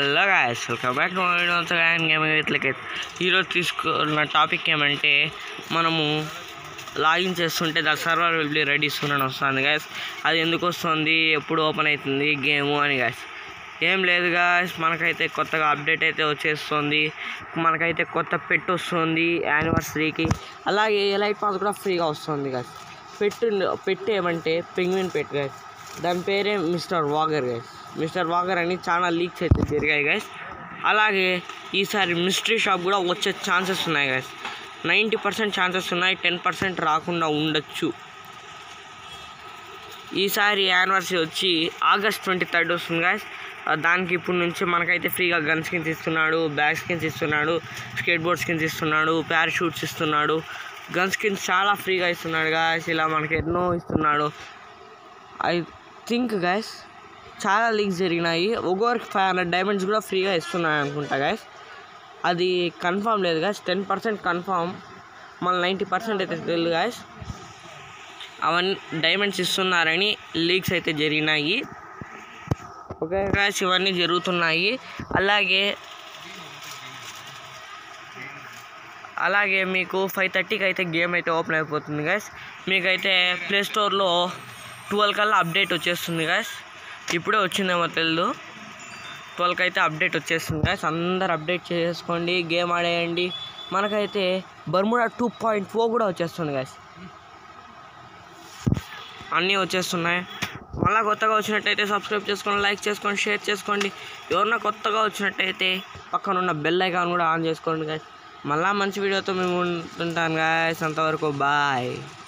hello guys welcome back to gaming ఇట్లకి ఈరోజు తీసుకున్న టాపిక్ ఏమంటే మనము లాగిన్ చేస్తుంటే the server will be ready soon అని వస్తుంది గాయస్ అది ఎందుకు వస్తుంది ఎప్పుడు ఓపెన్ అవుతుంది గేమ్ అని గాయస్ ఏం లేదు గాయస్ మనకైతే కొత్తగా అప్డేట్ అయితే వచ్చేస్తుంది మనకైతే కొత్త పెట్ వస్తుంది యానివర్సరీకి అలాగే లైట్ పాస్ కూడా ఫ్రీగా వస్తుంది గాయస్ పెట్టు పెట్ ఏమంటే పెంగ్విన్ పెట్ గాయస్ దాని పేరే mister Wagger guys mister Wagger అని చాలా లీక్స్ అయితే జరిగాయి గైస్ అలాగే ఈసారి మిస్టరీ షాప్ కూడా వచ్చే ఛాన్సెస్ ఉన్నాయి గైస్ నైంటీ పర్సెంట్ ఛాన్సెస్ ఉన్నాయి టెన్ పర్సెంట్ రాకుండా ఉండొచ్చు ఈసారి యానివర్సరీ వచ్చి ఆగస్ట్ ట్వంటీ థర్డ్ వస్తుంది గాయస్ దానికి ఇప్పుడు నుంచి మనకైతే ఫ్రీగా గన్ స్కిన్స్ ఇస్తున్నాడు బ్యాగ్ స్కిన్స్ ఇస్తున్నాడు స్కేట్ బోర్డ్ స్కిన్స్ ఇస్తున్నాడు ప్యారాషూట్స్ ఇస్తున్నాడు గన్ స్కిన్స్ చాలా ఫ్రీగా ఇస్తున్నాడు గాయస్ ఇలా మనకి ఎన్నో ఇస్తున్నాడు ఐ థింక్ గైస్ చాలా లీక్స్ జరిగినాయి ఒక్కొక్కరికి ఫైవ్ హండ్రెడ్ డైమండ్స్ కూడా ఫ్రీగా ఇస్తున్నాయి అనుకుంటా గైస్ అది కన్ఫామ్ లేదు గైస్ టెన్ పర్సెంట్ కన్ఫామ్ మన నైంటీ పర్సెంట్ అయితే తెలియదు గైస్ అవన్నీ డైమండ్స్ ఇస్తున్నారని లీక్స్ అయితే జరిగినాయి ఓకే గాయస్ ఇవన్నీ జరుగుతున్నాయి అలాగే అలాగే మీకు ఫైవ్ థర్టీకి అయితే గేమ్ అయితే ఓపెన్ అయిపోతుంది గైస్ మీకైతే ప్లే స్టోర్లో ట్వెల్వ్ కల్లా అప్డేట్ వచ్చేస్తుంది గాయస్ ఇప్పుడే వచ్చిందేమో తెలియదు ట్వెల్వ్కి అయితే అప్డేట్ వచ్చేస్తుంది గాయస్ అందరు అప్డేట్ చేసుకోండి గేమ్ ఆడేయండి మనకైతే బర్ముడా టూ పాయింట్ ఫోర్ కూడా వచ్చేస్తుంది గాయస్ అన్నీ వచ్చేస్తున్నాయి మళ్ళీ కొత్తగా వచ్చినట్టయితే సబ్స్క్రైబ్ చేసుకోండి లైక్ చేసుకోండి షేర్ చేసుకోండి ఎవరన్నా కొత్తగా వచ్చినట్టయితే పక్కన ఉన్న బెల్ ఐకాన్ కూడా ఆన్ చేసుకోండి గాయస్ మళ్ళీ మంచి వీడియోతో మేము ఉంటుంటాను గాయస్ అంతవరకు బాయ్